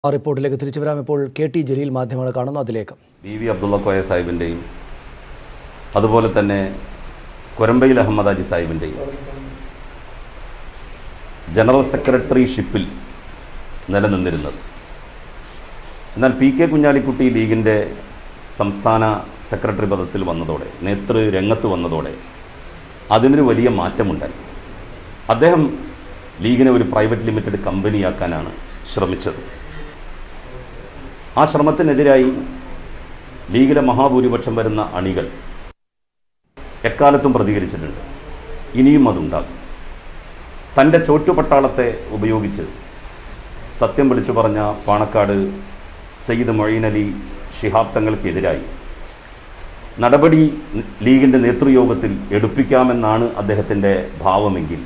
ആ റിപ്പോർട്ടിലേക്ക് തിരിച്ചു വരാം ഇപ്പോൾ കെ ടി ജലീൽ മാധ്യമങ്ങളെ കാണുന്നു അതിലേക്ക് ബി വി അബ്ദുള്ള കോയ സാഹിബിൻ്റെയും അതുപോലെ തന്നെ കൊരമ്പയിൽ അഹമ്മദ് അജി സാഹിബിൻ്റെയും ജനറൽ സെക്രട്ടറിഷിപ്പിൽ നിലനിന്നിരുന്നത് എന്നാൽ പി കെ കുഞ്ഞാലിക്കുട്ടി ലീഗിൻ്റെ സംസ്ഥാന സെക്രട്ടറി പദത്തിൽ വന്നതോടെ നേതൃ രംഗത്ത് വന്നതോടെ അതിനൊരു വലിയ മാറ്റമുണ്ടായി അദ്ദേഹം ലീഗിനെ ഒരു പ്രൈവറ്റ് ലിമിറ്റഡ് കമ്പനിയാക്കാനാണ് ശ്രമിച്ചത് ആ ശ്രമത്തിനെതിരായി ലീഗിലെ മഹാഭൂരിപക്ഷം വരുന്ന അണികൾ എക്കാലത്തും പ്രതികരിച്ചിട്ടുണ്ട് ഇനിയും അതുണ്ടാകും തൻ്റെ ചോറ്റുപട്ടാളത്തെ ഉപയോഗിച്ച് സത്യം വിളിച്ചു പറഞ്ഞ പാണക്കാട് സയ്യിദ് മൊയ്ൻ അലി ശിഹാബ് തങ്ങൾക്കെതിരായി നടപടി ലീഗിൻ്റെ നേതൃയോഗത്തിൽ എടുപ്പിക്കാമെന്നാണ് അദ്ദേഹത്തിൻ്റെ ഭാവമെങ്കിൽ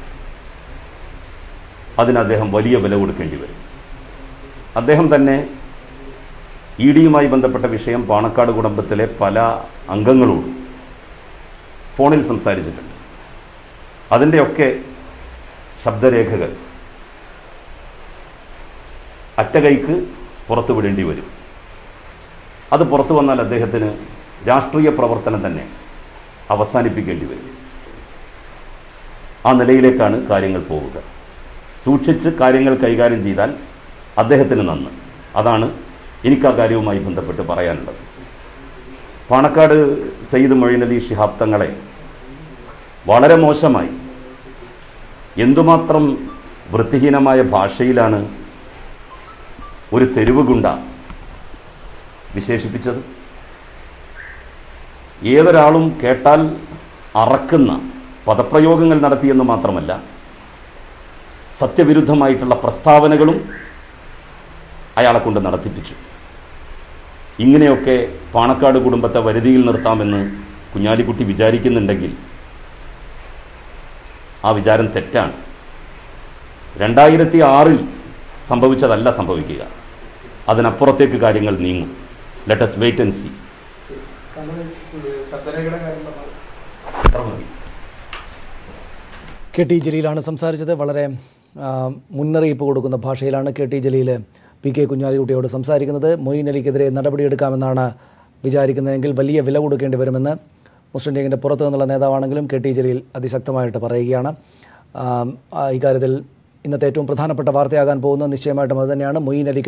അതിന് അദ്ദേഹം വലിയ വില കൊടുക്കേണ്ടി വരും അദ്ദേഹം തന്നെ ഇ ഡിയുമായി ബന്ധപ്പെട്ട വിഷയം പാണക്കാട് കുടുംബത്തിലെ പല അംഗങ്ങളോടും ഫോണിൽ സംസാരിച്ചിട്ടുണ്ട് അതിൻ്റെയൊക്കെ ശബ്ദരേഖകൾ അറ്റകൈക്ക് പുറത്തു വിടേണ്ടി വരും അത് പുറത്തു വന്നാൽ അദ്ദേഹത്തിന് രാഷ്ട്രീയ പ്രവർത്തനം തന്നെ അവസാനിപ്പിക്കേണ്ടി വരും ആ നിലയിലേക്കാണ് കാര്യങ്ങൾ പോവുക സൂക്ഷിച്ച് കാര്യങ്ങൾ കൈകാര്യം ചെയ്താൽ അദ്ദേഹത്തിന് നന്ന് അതാണ് എനിക്ക് ആ കാര്യവുമായി ബന്ധപ്പെട്ട് പറയാനുള്ളത് പാണക്കാട് സയ്യിദ് മൊയ്ൻ അലി ശിഹാബ് തങ്ങളെ വളരെ മോശമായി എന്തുമാത്രം വൃത്തിഹീനമായ ഭാഷയിലാണ് ഒരു തെരുവ് ഗുണ്ട വിശേഷിപ്പിച്ചത് ഏതൊരാളും കേട്ടാൽ അറക്കുന്ന പദപ്രയോഗങ്ങൾ നടത്തിയെന്ന് മാത്രമല്ല സത്യവിരുദ്ധമായിട്ടുള്ള പ്രസ്താവനകളും അയാളെ കൊണ്ട് നടത്തിപ്പിച്ചു ഇങ്ങനെയൊക്കെ പാണക്കാട് കുടുംബത്തെ വരുതിയിൽ നിർത്താമെന്ന് കുഞ്ഞാലിക്കുട്ടി വിചാരിക്കുന്നുണ്ടെങ്കിൽ ആ വിചാരം തെറ്റാണ് രണ്ടായിരത്തി ആറിൽ സംഭവിച്ചതല്ല സംഭവിക്കുക അതിനപ്പുറത്തേക്ക് കാര്യങ്ങൾ നീങ്ങും ലെറ്റസ് വെയിറ്റ് ആൻഡ് സി അത്ര മതി കെ ടി ജലീലാണ് സംസാരിച്ചത് വളരെ ആ, മുന്നറിയിപ്പ് കൊടുക്കുന്ന ഭാഷയിലാണ് K T Jaleel P K കുഞ്ഞാലിക്കുട്ടിയോട് സംസാരിക്കുന്നത് മൊയ്ൻ അലിക്കെതിരെ നടപടിയെടുക്കാമെന്നാണ് വിചാരിക്കുന്നതെങ്കിൽ വലിയ വില കൊടുക്കേണ്ടി വരുമെന്ന് മുസ്ലിം ലീഗിൻ്റെ പുറത്തു നിന്നുള്ള നേതാവാണെങ്കിലും കെ ടി ജലീൽ അതിശക്തമായിട്ട് പറയുകയാണ് ആ, ആ, ഇക്കാര്യത്തിൽ ഇന്നത്തെ ഏറ്റവും പ്രധാനപ്പെട്ട വാർത്തയാകാൻ പോകുന്നത് നിശ്ചയമായിട്ടും അതുതന്നെയാണ് മൊയ്ൻ അലിക്ക്